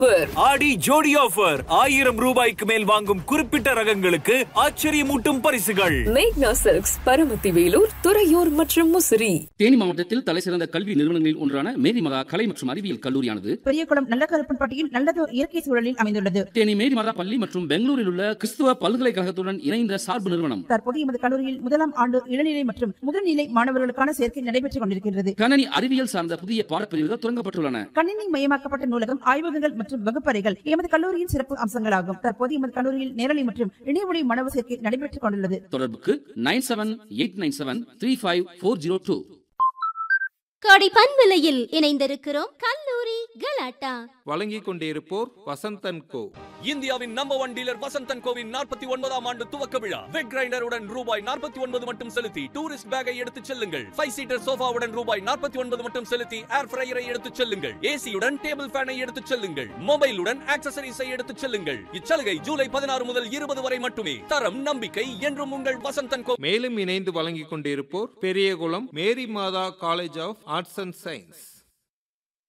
ஆடி ஜோடி ஆஃபர் ஆயிரம் ரூபாய்க்கு மேல் வாங்கும் குறிப்பிட்ட ரகங்களுக்கு ஆச்சரியமூட்டும் பரிசுகள் மேக்னா சில்க்ஸ் பரமத்தி வேலூர் துறையூர் மற்றும் முசிறி தேனி மாவட்டத்தில் தலைசிறந்த கல்வி நிறுவனங்களில் ஒன்றான மேரி மகா கலை மற்றும் அறிவியல் கல்லூரியானது பெரியகுளம் நல்ல கருப்பன்பட்டியில் நல்லதோர் இயற்கை சூழலில் அமைந்துள்ளது தேனி மேரி மகா பள்ளி மற்றும் பெங்களூரில் உள்ள கிறிஸ்துவ பல்கலைக்கழகத்துடன் இணைந்த சார்பு நிறுவனம் தற்போது எமது கல்லூரியில் முதலாம் ஆண்டு இளநிலை மற்றும் முதுநிலை மாணவர்களுக்கான சேர்க்கை நடைபெற்றுக் கொண்டிருக்கிறது கணனி அறிவியல் சார்ந்த புதிய பாடப்பிரிவுகள் தொடங்கப்பட்டுள்ளன கணினி மயமாக்கப்பட்ட நூலகம் ஆய்வகங்கள் மற்றும் வகுப்பறைகள் எமது கல்லூரியின் சிறப்பு அம்சங்களாகும் தற்போது எமது கல்லூரியில் நேரலை மற்றும் இணையவழி மாணவர் சேர்க்கை நடைபெற்றுக் கொண்டுள்ளது தொடர்புக்கு nine seven eight nine seven three five four zero two கோடை பண்பலையில் இணைந்திருக்கிறோம் கல்லூரி கலாட்டா வழங்கிக் கொண்டிருப்போர் வசந்தன் கோ இந்தியாவின் நம்பர் ஒன் டீலர் வசந்தன் கோவின் நாற்பத்தி ஒன்பதாம் ஆண்டு துவக்க விழா வெட் கிரைண்டருடன் ரூபாய் நாற்பத்தி ஒன்பது மட்டும் செலுத்தி டூரிஸ்ட் பேக்கை எடுத்துச் செல்லுங்கள் ஃபைவ் சீட்டர் சோஃபாவுடன் ரூபாய் நாற்பத்தி ஒன்பது மட்டும் செலுத்தி ஏர் ஃப்ரையரை எடுத்துச் செல்லுங்கள் ஏசியுடன் டேபிள் ஃபேனை எடுத்துச் செல்லுங்கள் மொபைலுடன் ஆக்சசரிஸை எடுத்துச் செல்லுங்கள் இச்சலுகை ஜூலை பதினாறு முதல் இருபது வரை மட்டுமே தரம் நம்பிக்கை என்றும் உங்கள் வசந்தன் கோ மேலும் இணைந்து வழங்கிக் கொண்டிருப்போர் Periyakulam Mary Matha college of arts and science